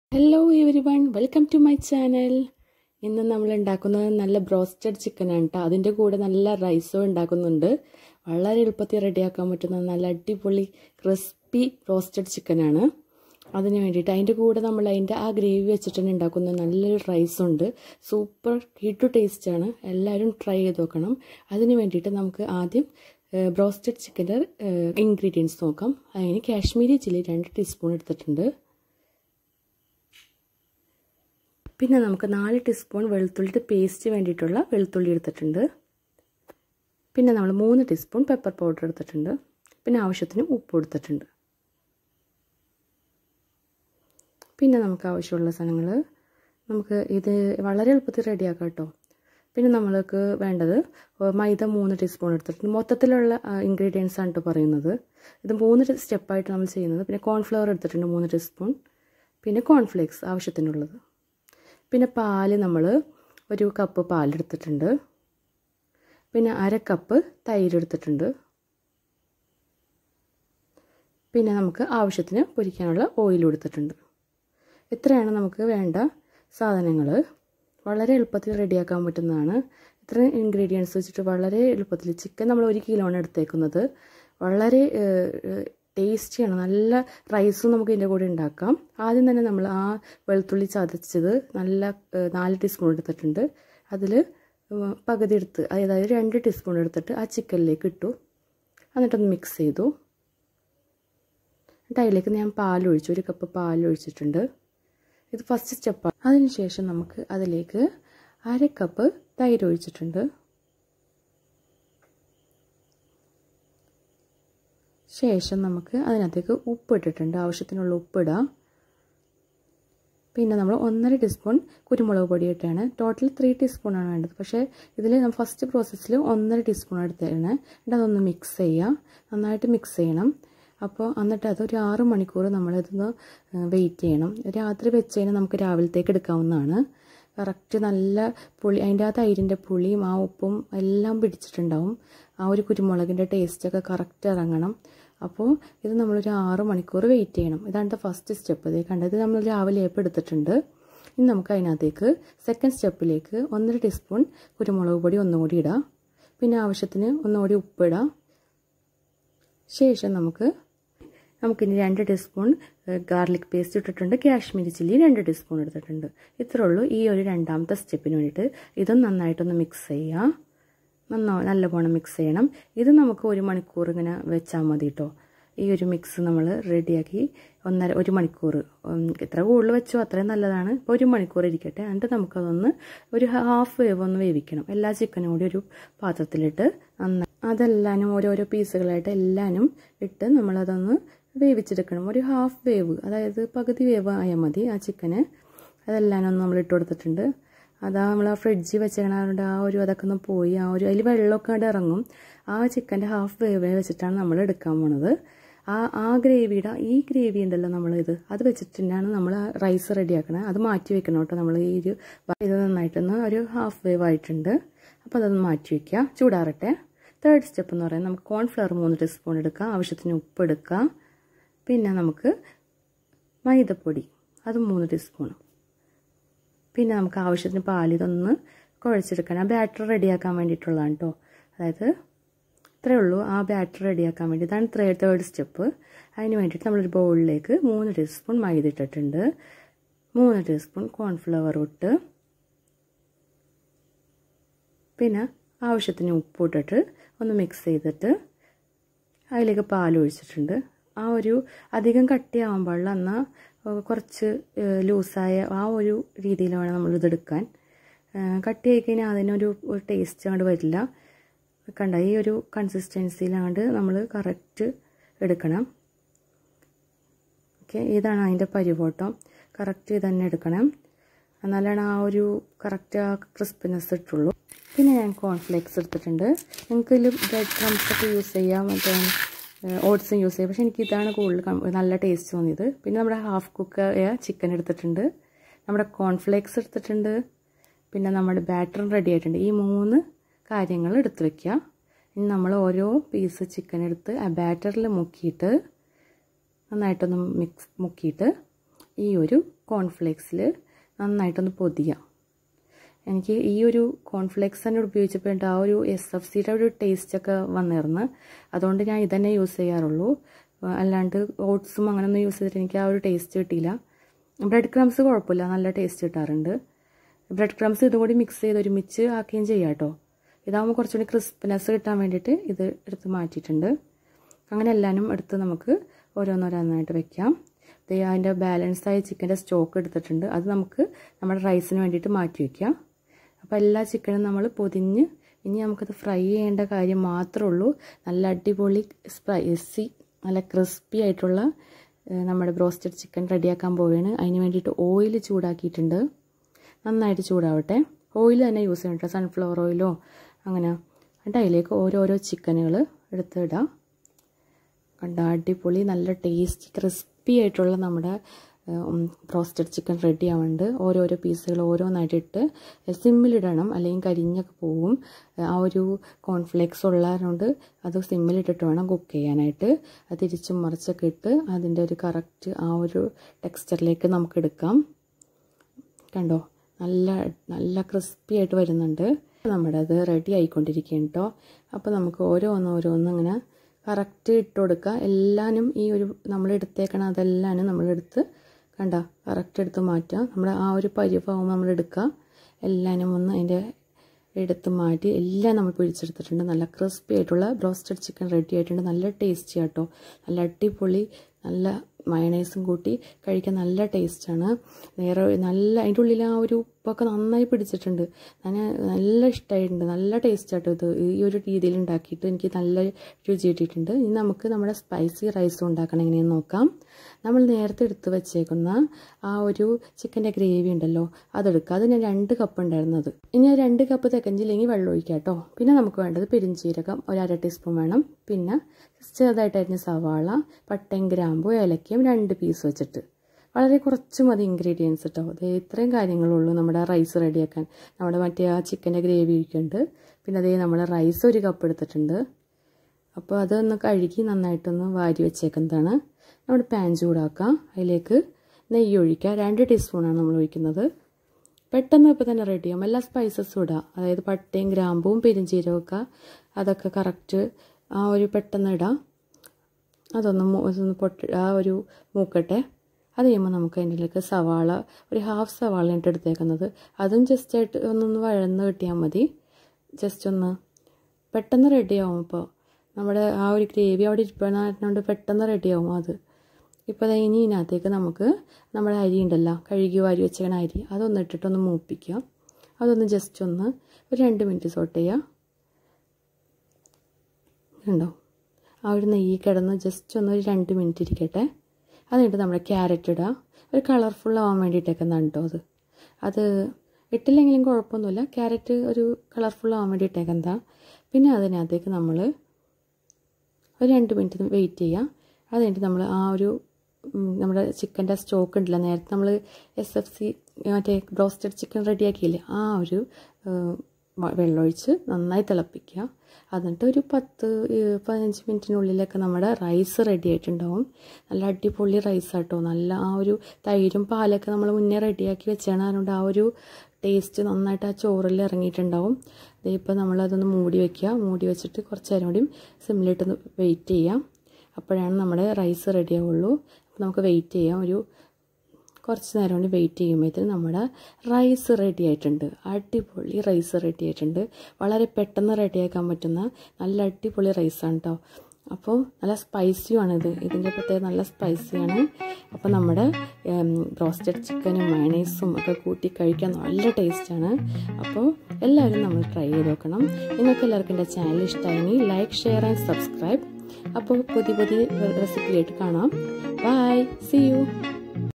hello everyone welcome to my channel ഇന്ന് നമ്മൾ ഉണ്ടാക്കുന്നത് നല്ല ബ്രോസ്റ്റഡ് ചിക്കനാണ് കേട്ടോ അതിൻ്റെ കൂടെ നല്ല റൈസും ഉണ്ടാക്കുന്നുണ്ട് വളരെ എളുപ്പത്തിൽ റെഡിയാക്കാൻ പറ്റുന്ന നല്ല അടിപൊളി ക്രിസ്പി റോസ്റ്റഡ് ചിക്കനാണ് അതിന് വേണ്ടിയിട്ട് അതിൻ്റെ കൂടെ നമ്മൾ അതിൻ്റെ ആ ഗ്രേവി വെച്ചിട്ടാണ് ഉണ്ടാക്കുന്ന നല്ലൊരു റൈസുണ്ട് സൂപ്പർ കിട്ടു ടേസ്റ്റാണ് എല്ലാവരും ട്രൈ ചെയ്ത് നോക്കണം അതിന് വേണ്ടിയിട്ട് നമുക്ക് ആദ്യം ബ്രോസ്റ്റഡ് ചിക്കൻ്റെ ഇൻഗ്രീഡിയൻസ് നോക്കാം അതിന് കാശ്മീരി ചില്ലി രണ്ട് ടീസ്പൂൺ എടുത്തിട്ടുണ്ട് പിന്നെ നമുക്ക് നാല് ടീസ്പൂൺ വെളുത്തുള്ളിയുടെ പേസ്റ്റ് വേണ്ടിയിട്ടുള്ള വെളുത്തുള്ളി എടുത്തിട്ടുണ്ട് പിന്നെ നമ്മൾ മൂന്ന് ടീസ്പൂൺ പെപ്പർ പൗഡർ എടുത്തിട്ടുണ്ട് പിന്നെ ആവശ്യത്തിന് ഉപ്പ് എടുത്തിട്ടുണ്ട് പിന്നെ നമുക്ക് ആവശ്യമുള്ള സാധനങ്ങൾ നമുക്ക് ഇത് വളരെ എളുപ്പത്തിൽ റെഡിയാക്കാം കേട്ടോ പിന്നെ നമ്മൾക്ക് വേണ്ടത് മൈദ മൂന്ന് ടീസ്പൂൺ എടുത്തിട്ടുണ്ട് മൊത്തത്തിലുള്ള ഇൻഗ്രീഡിയൻസ് ആണ് കേട്ടോ പറയുന്നത് ഇത് മൂന്ന് സ്റ്റെപ്പായിട്ട് നമ്മൾ ചെയ്യുന്നത് പിന്നെ കോൺഫ്ലവർ എടുത്തിട്ടുണ്ട് മൂന്ന് ടീസ്പൂൺ പിന്നെ കോൺഫ്ലേക്സ് ആവശ്യത്തിനുള്ളത് പിന്നെ പാല് നമ്മൾ ഒരു കപ്പ് പാലെടുത്തിട്ടുണ്ട് പിന്നെ അര കപ്പ് തൈര് എടുത്തിട്ടുണ്ട് പിന്നെ നമുക്ക് ആവശ്യത്തിന് പൊരിക്കാനുള്ള ഓയിൽ എടുത്തിട്ടുണ്ട് ഇത്രയാണ് നമുക്ക് വേണ്ട സാധനങ്ങൾ വളരെ എളുപ്പത്തിൽ റെഡിയാക്കാൻ പറ്റുന്നതാണ് ഇത്ര ഇൻഗ്രീഡിയൻസ് വെച്ചിട്ട് വളരെ എളുപ്പത്തിൽ ചിക്കൻ നമ്മൾ ഒരു കിലോയാണ് എടുത്തേക്കുന്നത് വളരെ ടേസ്റ്റിയാണ് നല്ല റൈസും നമുക്ക് ഇതിൻ്റെ കൂടെ ഉണ്ടാക്കാം ആദ്യം തന്നെ നമ്മൾ ആ വെളുത്തുള്ളി ചതച്ചത് നല്ല നാല് ടീസ്പൂൺ എടുത്തിട്ടുണ്ട് അതിൽ പകുതി എടുത്ത് അതായത് രണ്ട് ടീസ്പൂൺ എടുത്തിട്ട് ആ ചിക്കനിലേക്ക് ഇട്ടു എന്നിട്ടൊന്ന് മിക്സ് ചെയ്തു എന്നിട്ട് അതിലേക്ക് ഞാൻ പാലൊഴിച്ചു ഒരു കപ്പ് പാലൊഴിച്ചിട്ടുണ്ട് ഇത് ഫസ്റ്റ് സ്റ്റെപ്പാണ് അതിനുശേഷം നമുക്ക് അതിലേക്ക് അര കപ്പ് തൈര് ഒഴിച്ചിട്ടുണ്ട് ശേഷം നമുക്ക് അതിനകത്തേക്ക് ഉപ്പ് ഇട്ടിട്ടുണ്ട് ആവശ്യത്തിനുള്ള ഉപ്പിടാം പിന്നെ നമ്മൾ ഒന്നര ടീസ്പൂൺ കുരുമുളക് പൊടി ഇട്ടാണ് ടോട്ടൽ ത്രീ ടീസ്പൂണാണ് വേണ്ടത് പക്ഷേ ഇതിൽ ഫസ്റ്റ് പ്രോസസ്സിൽ ഒന്നര ടീസ്പൂൺ എടുത്താണ് എന്നിട്ട് അതൊന്ന് മിക്സ് ചെയ്യുക നന്നായിട്ട് മിക്സ് ചെയ്യണം അപ്പോൾ എന്നിട്ട് അത് ഒരു ആറ് മണിക്കൂർ നമ്മളിതൊന്ന് വെയിറ്റ് ചെയ്യണം രാത്രി വെച്ച് കഴിഞ്ഞാൽ നമുക്ക് രാവിലത്തേക്ക് എടുക്കാവുന്നതാണ് കറക്റ്റ് നല്ല പുളി അതിൻ്റെ ആ തൈരിൻ്റെ പുളിയും ആ ഉപ്പും എല്ലാം പിടിച്ചിട്ടുണ്ടാവും ആ ഒരു കുരുമുളകിൻ്റെ ടേസ്റ്റൊക്കെ കറക്റ്റ് ഇറങ്ങണം അപ്പോൾ ഇത് നമ്മളൊരു ആറ് മണിക്കൂർ വെയിറ്റ് ചെയ്യണം ഇതാണ് ഫസ്റ്റ് സ്റ്റെപ്പ് ഇതേ കണ്ടത് നമ്മൾ രാവിലെ ഏപ്പ് എടുത്തിട്ടുണ്ട് ഇനി നമുക്ക് അതിനകത്തേക്ക് സെക്കൻഡ് സ്റ്റെപ്പിലേക്ക് ഒന്നര ടീസ്പൂൺ കുരുമുളക് പൊടി ഒന്നുകൂടി ഇടാം പിന്നെ ആവശ്യത്തിന് ഒന്നുകൂടി ഉപ്പിടാം ശേഷം നമുക്ക് നമുക്കിനി രണ്ട് ടീസ്പൂൺ ഗാർലിക് പേസ്റ്റ് ഇട്ടിട്ടുണ്ട് കാശ്മീരി ചില്ലി രണ്ട് ടീസ്പൂൺ എടുത്തിട്ടുണ്ട് ഇത്രേ ഉള്ളൂ ഈ ഒരു രണ്ടാമത്തെ സ്റ്റെപ്പിന് വേണ്ടിയിട്ട് ഇതും നന്നായിട്ടൊന്ന് മിക്സ് ചെയ്യുക നന്നാ നല്ലപോലെ മിക്സ് ചെയ്യണം ഇത് നമുക്ക് ഒരു മണിക്കൂർ ഇങ്ങനെ വെച്ചാൽ മതി കേട്ടോ ഈ ഒരു മിക്സ് നമ്മൾ റെഡിയാക്കി ഒന്നര ഒരു മണിക്കൂർ എത്ര കൂടുതൽ വെച്ചോ അത്രയും നല്ലതാണ് ഇപ്പോൾ ഒരു മണിക്കൂർ ഇരിക്കട്ടെ എന്നിട്ട് നമുക്കതൊന്ന് ഒരു ഹാഫ് വേവ് ഒന്ന് വേവിക്കണം എല്ലാ ചിക്കനും കൂടി ഒരു പാത്രത്തിലിട്ട് നന്നായി അതെല്ലാനും ഓരോരോ പീസുകളായിട്ട് എല്ലാനും ഇട്ട് നമ്മളതൊന്ന് വേവിച്ചെടുക്കണം ഒരു ഹാഫ് വേവ് അതായത് പകുതി വേവ് ആയാൽ മതി ആ ചിക്കന് അതെല്ലാം ഒന്ന് നമ്മൾ ഇട്ട് കൊടുത്തിട്ടുണ്ട് അതാ നമ്മൾ ആ ഫ്രിഡ്ജിൽ വെച്ചേക്കണതുകൊണ്ട് ആ ഒരു അതൊക്കെ ഒന്ന് പോയി ആ ഒരു അതിൽ വെള്ളമൊക്കെ അവിടെ ഇറങ്ങും ആ ചിക്കൻ്റെ ഹാഫ് വേവ് വെച്ചിട്ടാണ് നമ്മൾ എടുക്കാൻ പോണത് ആ ആ ഗ്രേവിയുടെ ഈ ഗ്രേവി ഉണ്ടല്ലോ നമ്മളിത് അത് വെച്ചിട്ടാണ് നമ്മൾ റൈസ് റെഡിയാക്കണത് അത് മാറ്റി വെക്കണം കേട്ടോ നമ്മൾ ഈ ഒരു ഇത് നന്നായിട്ടൊന്ന് ഒരു ഹാഫ് വേവ് ആയിട്ടുണ്ട് അപ്പോൾ അതൊന്ന് മാറ്റി വയ്ക്കുക ചൂടാറട്ടെ തേർഡ് സ്റ്റെപ്പ് എന്ന് പറയുന്നത് നമുക്ക് കോൺഫ്ലവർ മൂന്ന് ടീസ്പൂൺ എടുക്കുക ആവശ്യത്തിന് ഉപ്പ് എടുക്കുക പിന്നെ നമുക്ക് മൈദപ്പൊടി അത് മൂന്ന് ടീസ്പൂൺ പിന്നെ നമുക്ക് ആവശ്യത്തിന് പാൽ ഇതൊന്ന് കുഴച്ചെടുക്കണം ആ ബാറ്റർ റെഡിയാക്കാൻ വേണ്ടിയിട്ടുള്ളതാണ് കേട്ടോ അതായത് ഇത്രയേ ഉള്ളൂ ആ ബാറ്റർ റെഡിയാക്കാൻ വേണ്ടി ഇതാണ് ത്രേ തേർഡ് സ്റ്റെപ്പ് അതിന് വേണ്ടിയിട്ട് നമ്മളൊരു ബൗളിലേക്ക് മൂന്ന് ടീസ്പൂൺ മൈദ ഇട്ടിട്ടുണ്ട് മൂന്ന് ടീസ്പൂൺ കോൺഫ്ലവർ ഇട്ട് പിന്നെ ആവശ്യത്തിന് ഉപ്പ് ഇട്ടിട്ട് ഒന്ന് മിക്സ് ചെയ്തിട്ട് അതിലേക്ക് പാൽ ഒഴിച്ചിട്ടുണ്ട് ആ ഒരു അധികം കട്ടിയാവാൻ പാടില്ല എന്നാൽ കുറച്ച് ലൂസായ ആ ഒരു രീതിയിൽ വേണം നമ്മൾ ഇതെടുക്കാൻ കട്ടിയായി കഴിഞ്ഞാൽ അതിനൊരു ടേസ്റ്റ് അങ്ങോട്ട് വരില്ല കണ്ട ഈ ഒരു കൺസിസ്റ്റൻസിയിലാണ്ട് നമ്മൾ കറക്റ്റ് എടുക്കണം ഓക്കെ ഇതാണ് അതിൻ്റെ പരിവോട്ടം കറക്റ്റ് ഇത് തന്നെ എടുക്കണം എന്നാലാണ് ആ ഒരു കറക്റ്റ് ആ ക്രിസ്പിനെസ് ഇട്ടുള്ളൂ പിന്നെ ഞാൻ കോൺഫ്ലേക്സ് എടുത്തിട്ടുണ്ട് നിങ്ങൾക്ക് ഇതിൽ ബ്രെഡ് ക്രംസ് ഒക്കെ യൂസ് ചെയ്യാം മറ്റേ ഓട്സും യൂസ് ചെയ്യാം പക്ഷേ എനിക്ക് ഇതാണ് കൂടുതൽ നല്ല ടേസ്റ്റ് തോന്നിയത് പിന്നെ നമ്മുടെ ഹാഫ് കുക്ക് ചിക്കൻ എടുത്തിട്ടുണ്ട് നമ്മുടെ കോൺഫ്ലേക്സ് എടുത്തിട്ടുണ്ട് പിന്നെ നമ്മുടെ ബാറ്ററും റെഡി ആയിട്ടുണ്ട് ഈ മൂന്ന് കാര്യങ്ങൾ എടുത്ത് വയ്ക്കുക ഇനി നമ്മൾ ഓരോ പീസ് ചിക്കൻ എടുത്ത് ആ ബാറ്ററിൽ മുക്കിയിട്ട് നന്നായിട്ടൊന്ന് മിക്സ് മുക്കിയിട്ട് ഈ ഒരു കോൺഫ്ലേക്സിൽ നന്നായിട്ടൊന്ന് പൊതിയാം എനിക്ക് ഈ ഒരു കോൺഫ്ലേക്സ് തന്നെ ഉപയോഗിച്ചപ്പോൾ ആ ഒരു എസ് എഫ് സിയുടെ ഒരു ടേസ്റ്റൊക്കെ വന്നിരുന്നു അതുകൊണ്ട് ഞാൻ ഇതന്നെ യൂസ് ചെയ്യാറുള്ളൂ അല്ലാണ്ട് ഓട്സും അങ്ങനെയൊന്നും യൂസ് ചെയ്തിട്ട് എനിക്ക് ആ ഒരു ടേസ്റ്റ് കിട്ടിയില്ല ബ്രെഡ് ക്രംസ് കുഴപ്പമില്ല നല്ല ടേസ്റ്റ് കിട്ടാറുണ്ട് ബ്രെഡ് ക്രംസ് ഇതും കൂടി മിക്സ് ചെയ്ത് ഒരുമിച്ച് ആക്കുകയും ചെയ്യാം കേട്ടോ ഇതാകുമ്പോൾ കുറച്ചുകൂടി ക്രിസ്പിനെസ് കിട്ടാൻ വേണ്ടിയിട്ട് ഇത് എടുത്ത് മാറ്റിയിട്ടുണ്ട് അങ്ങനെ എല്ലാനും എടുത്ത് നമുക്ക് ഓരോന്നോരോന്നായിട്ട് വെക്കാം ഇത് അതിൻ്റെ ബാലൻസ് ആയ ചിക്കൻ്റെ സ്റ്റോക്ക് എടുത്തിട്ടുണ്ട് അത് നമുക്ക് നമ്മുടെ റൈസിന് വേണ്ടിയിട്ട് മാറ്റി വയ്ക്കാം അപ്പോൾ എല്ലാ ചിക്കനും നമ്മൾ പൊതിഞ്ഞ് ഇനി നമുക്കത് ഫ്രൈ ചെയ്യേണ്ട കാര്യം മാത്രമേ ഉള്ളൂ നല്ല അടിപൊളി സ്പൈസി നല്ല ക്രിസ്പി ആയിട്ടുള്ള നമ്മുടെ ബ്രോസ്റ്റഡ് ചിക്കൻ റെഡിയാക്കാൻ പോവുകയാണ് അതിന് വേണ്ടിയിട്ട് ഓയിൽ ചൂടാക്കിയിട്ടുണ്ട് നന്നായിട്ട് ചൂടാവട്ടെ ഓയിൽ തന്നെ യൂസ് ചെയ്യണം കേട്ടോ സൺഫ്ലവർ ഓയിലോ അങ്ങനെ എന്നിട്ട് അതിലേക്ക് ഓരോരോ ചിക്കനുകൾ എടുത്ത് ഇടാം കണ്ട അടിപൊളി നല്ല ടേസ്റ്റി ക്രിസ്പി ആയിട്ടുള്ള നമ്മുടെ ബ്രോസ്റ്റഡ് ചിക്കൻ റെഡി ആവുന്നുണ്ട് ഓരോരോ പീസുകൾ ഓരോന്നായിട്ട് ഇട്ട് സിമ്മിലിടണം അല്ലെങ്കിൽ കരിഞ്ഞൊക്കെ പോവും ആ ഒരു കോൺഫ്ലേക്സ് ഉള്ളതുകൊണ്ട് അത് സിമ്മിലിട്ടിട്ട് വേണം കുക്ക് ചെയ്യാനായിട്ട് അത് തിരിച്ചും മറിച്ചൊക്കെ ഇട്ട് അതിൻ്റെ ഒരു കറക്റ്റ് ആ ഒരു ടെക്സ്ചറിലേക്ക് നമുക്ക് എടുക്കാം കണ്ടോ നല്ല നല്ല ക്രിസ്പി ആയിട്ട് വരുന്നുണ്ട് നമ്മുടെ അത് റെഡി ആയിക്കൊണ്ടിരിക്കുകയാണ് കേട്ടോ അപ്പോൾ നമുക്ക് ഓരോന്ന് ഓരോന്ന് ഇങ്ങനെ കറക്റ്റ് ഇട്ട് കൊടുക്കുക എല്ലാനും ഈ ഒരു നമ്മൾ എടുത്തേക്കണം അതെല്ലാനും നമ്മളെടുത്ത് കണ്ട കറക്റ്റ് എടുത്ത് മാറ്റുക നമ്മുടെ ആ ഒരു പരിവാകുമ്പോൾ നമ്മൾ എടുക്കുക എല്ലാനും ഒന്ന് അതിൻ്റെ എടുത്ത് മാറ്റി എല്ലാം നമ്മൾ പിടിച്ചെടുത്തിട്ടുണ്ട് നല്ല ക്രിസ്പി ആയിട്ടുള്ള ബ്രോസ്റ്റഡ് ചിക്കൻ റെഡി ആയിട്ടുണ്ട് നല്ല ടേസ്റ്റി ആട്ടോ നല്ല അടിപൊളി നല്ല മയണൈസും കൂട്ടി കഴിക്കാൻ നല്ല ടേസ്റ്റാണ് വേറെ നല്ല അതിൻ്റെ ഉള്ളിൽ ആ ഒരു ഉപ്പൊക്കെ നന്നായി പിടിച്ചിട്ടുണ്ട് ഞാൻ നല്ല ഇഷ്ടമായിട്ടുണ്ട് നല്ല ടേസ്റ്റ് ആട്ടോ ഇത് ഈ ഒരു രീതിയിൽ ഉണ്ടാക്കിയിട്ട് എനിക്ക് നല്ല രുചി കിട്ടിയിട്ടുണ്ട് ഇനി നമുക്ക് നമ്മുടെ സ്പൈസി റൈസും ഉണ്ടാക്കണം എങ്ങനെയെന്ന് നോക്കാം നമ്മൾ നേരത്തെ എടുത്ത് വെച്ചേക്കുന്ന ആ ഒരു ചിക്കൻ്റെ ഗ്രേവി ഉണ്ടല്ലോ അതെടുക്കുക അത് ഞാൻ രണ്ട് കപ്പ് ഉണ്ടായിരുന്നത് ഇനി രണ്ട് കപ്പ് തികഞ്ഞില്ലെങ്കിൽ വെള്ളം ഒഴിക്കാം കേട്ടോ പിന്നെ നമുക്ക് വേണ്ടത് പെരിഞ്ചീരകം ഒരു അര ടീസ്പൂൺ വേണം പിന്നെ ചെറുതായിട്ട് അരിഞ്ഞ സവാള പട്ടയും ഗ്രാമ്പും ഏലക്കയും രണ്ട് പീസ് വെച്ചിട്ട് വളരെ കുറച്ച് മതി ഇൻഗ്രീഡിയൻസ് കേട്ടോ അത് ഇത്രയും കാര്യങ്ങളുള്ളൂ നമ്മുടെ റൈസ് റെഡിയാക്കാൻ നമ്മുടെ മറ്റേ ആ ചിക്കൻ്റെ ഗ്രേവി ഇരിക്കുന്നുണ്ട് പിന്നെ അതേ നമ്മൾ റൈസ് ഒരു കപ്പ് എടുത്തിട്ടുണ്ട് അപ്പോൾ അതൊന്ന് കഴുകി നന്നായിട്ടൊന്ന് വാരി വെച്ചേക്കുന്നതാണ് നമ്മുടെ പാൻ ചൂടാക്കാം അതിലേക്ക് നെയ്യ് ഒഴിക്കുക രണ്ട് ടീസ്പൂണാണ് നമ്മൾ ഒഴിക്കുന്നത് പെട്ടെന്ന് ഇപ്പോൾ തന്നെ റെഡിയാവും എല്ലാ സ്പൈസസും ഇടാം അതായത് പട്ടയും ഗ്രാമ്പും പെരിഞ്ചീരകമൊക്കെ അതൊക്കെ കറക്റ്റ് ആ ഒരു പെട്ടെന്ന് ഇടാം അതൊന്ന് ഒന്ന് പൊട്ടി ആ ഒരു മൂക്കട്ടെ അത് കഴിയുമ്പോൾ നമുക്ക് അതിൻ്റെ സവാള ഒരു ഹാഫ് സവാള ഇട്ട് എടുത്തേക്കുന്നത് അതും ജസ്റ്റ് ആയിട്ട് ഒന്നൊന്ന് വഴന്ന് കിട്ടിയാൽ മതി ജസ്റ്റ് ഒന്ന് പെട്ടെന്ന് റെഡിയാവും ഇപ്പോൾ നമ്മുടെ ആ ഒരു ഗ്രേവി അവിടെ ഇരിപ്പുകൊണ്ട് പെട്ടെന്ന് റെഡിയാവും അത് ഇപ്പോൾ ഇനി ഇതിനകത്തേക്ക് നമുക്ക് നമ്മുടെ അരി ഉണ്ടല്ലോ കഴുകി വാരി വെച്ചേക്കണ അരി അതൊന്ന് ഇട്ടിട്ടൊന്ന് മൂപ്പിക്കുക അതൊന്ന് ജസ്റ്റ് ഒന്ന് ഒരു രണ്ട് മിനിറ്റ് സോട്ട് ചെയ്യുക ഉണ്ടോ ആ ഒരു നെയ്യ് കിടന്ന് ജസ്റ്റ് ഒന്ന് ഒരു രണ്ട് മിനിറ്റ് ഇരിക്കട്ടെ അതിട്ട് നമ്മുടെ ക്യാരറ്റ് ഇടുക ഒരു കളർഫുൾ ആവാൻ വേണ്ടിയിട്ടേക്കുന്നതാണ് കേട്ടോ അത് അത് ഇട്ടില്ലെങ്കിലും കുഴപ്പമൊന്നുമില്ല ക്യാരറ്റ് ഒരു കളർഫുൾ ആവാൻ വേണ്ടിയിട്ടേക്കെന്താ പിന്നെ അതിനകത്തേക്ക് നമ്മൾ ഒരു രണ്ട് മിനിറ്റ് വെയിറ്റ് ചെയ്യുക അത് കഴിഞ്ഞിട്ട് നമ്മൾ ആ ഒരു നമ്മുടെ ചിക്കൻ്റെ സ്റ്റോക്ക് ഉണ്ടല്ലോ നേരത്തെ നമ്മൾ എസ് എഫ് സി മറ്റേ ബ്രോസ്റ്റഡ് ചിക്കൻ റെഡിയാക്കിയില്ലേ ആ ഒരു വെള്ളമൊഴിച്ച് നന്നായി തിളപ്പിക്കുക എന്നിട്ട് ഒരു പത്ത് പതിനഞ്ച് മിനിറ്റിനുള്ളിലൊക്കെ നമ്മുടെ റൈസ് റെഡി ആയിട്ടുണ്ടാവും നല്ല അടിപൊളി റൈസ് ആട്ടോ നല്ല ആ ഒരു തൈരും പാലൊക്കെ നമ്മൾ മുന്നേ റെഡിയാക്കി വെച്ചാണ് അതുകൊണ്ട് ആ ഒരു ടേസ്റ്റ് നന്നായിട്ട് ആ ചോറിൽ ഇറങ്ങിയിട്ടുണ്ടാവും ഇപ്പോൾ നമ്മളതൊന്ന് മൂടി വയ്ക്കുക മൂടി വെച്ചിട്ട് കുറച്ച് നേരം കൂടി സിമ്മിലിട്ടൊന്ന് വെയിറ്റ് ചെയ്യാം അപ്പോഴാണ് നമ്മുടെ റൈസ് റെഡി ആവുള്ളൂ അപ്പോൾ നമുക്ക് വെയിറ്റ് ചെയ്യാം ഒരു കുറച്ച് നേരം കൊണ്ട് വെയിറ്റ് ചെയ്യുമ്പോഴത്തേന് നമ്മുടെ റൈസ് റെഡി ആയിട്ടുണ്ട് അടിപൊളി റൈസ് റെഡി ആയിട്ടുണ്ട് വളരെ പെട്ടെന്ന് റെഡിയാക്കാൻ പറ്റുന്ന നല്ല അടിപൊളി റൈസാണ് കേട്ടോ അപ്പോൾ നല്ല സ്പൈസിയുമാണിത് ഇതിൻ്റെ പ്രത്യേകം നല്ല സ്പൈസിയാണ് അപ്പോൾ നമ്മുടെ ബ്രോസ്റ്റഡ് ചിക്കനും മയണൈസും ഒക്കെ കൂട്ടി കഴിക്കാൻ നല്ല ടേസ്റ്റാണ് അപ്പോൾ എല്ലാവരും നമ്മൾ ട്രൈ ചെയ്ത് നോക്കണം നിങ്ങൾക്ക് എല്ലാവർക്കും എൻ്റെ ചാനൽ ഇഷ്ടമായി ലൈക്ക് ഷെയർ ആൻഡ് സബ്സ്ക്രൈബ് അപ്പോൾ പുതിയ പുതിയ റെസിപ്പി ആയിട്ട് കാണാം ബൈ സി യു